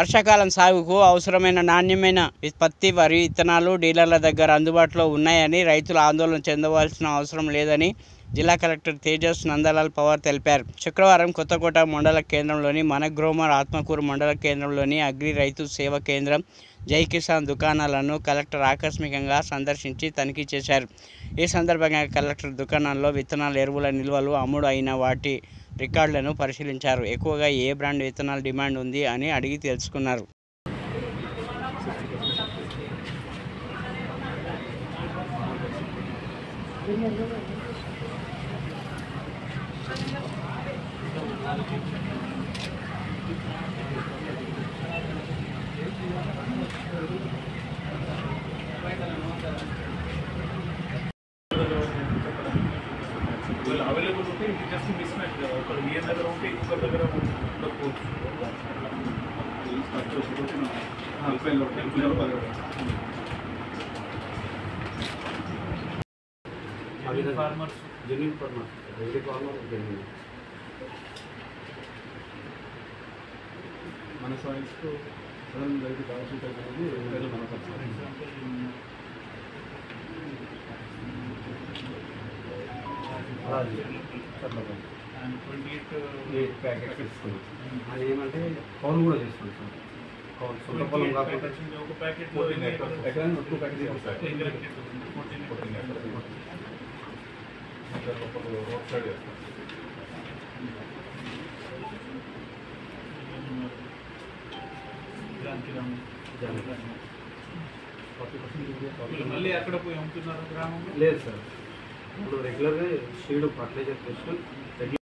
వర్షాకాలం సాగుకు అవసరమైన నాణ్యమైన వి- పత్తి వరి విత్తనాలు డీలర్ల దగ్గర అందుబాటులో ఉన్నాయని రైతులు ఆందోళన చెందవలసిన అవసరం లేదని జిల్లా కలెక్టర్ తేజస్ నందలాల్ పవార్ తెలిపారు శుక్రవారం కొత్తకోట మండల కేంద్రంలోని మనగ్రోమర్ ఆత్మకూరు మండల కేంద్రంలోని అగ్రి రైతు సేవ కేంద్రం జై కిసాన్ దుకాణాలను కలెక్టర్ ఆకస్మికంగా సందర్శించి తనిఖీ చేశారు ఈ సందర్భంగా కలెక్టర్ దుకాణాల్లో విత్తనాల ఎరువుల నిల్వలు అమ్ముడు అయిన వాటి రికార్డులను పరిశీలించారు ఎక్కువగా ఏ బ్రాండ్ విత్తనాల డిమాండ్ ఉంది అని అడిగి తెలుసుకున్నారు ఒకవేళ అవైలబుల్ ఉంటే ఇది జస్ట్ మిస్ మ్యాచ్ కదా ఒకరు మీ దగ్గర ఉంటే ఇంకొకరి దగ్గర ఉండకపోవచ్చు farmers genuine farmer dairy farmer genuine మన సాయిల్స్కు సడన్ రైతు కావాల్సిన అనేది రైతు మన for example and twenty eight packets ఇస్తుంది అది ఏమంటే కౌలు కూడా చేస్తుంది సార్ కౌలు సొంత పొలం కాకుండా ఒక ప్యాకెట్ ఎకరానికి two packets road side forty percent మళ్ళీ అక్కడ పోయి అమ్ముతున్నారు గ్రామంలో లేదు సార్ ఇప్పుడు రెగ్యులర్గా షీడ్ ఫర్టిలైజర్ తీసుకొని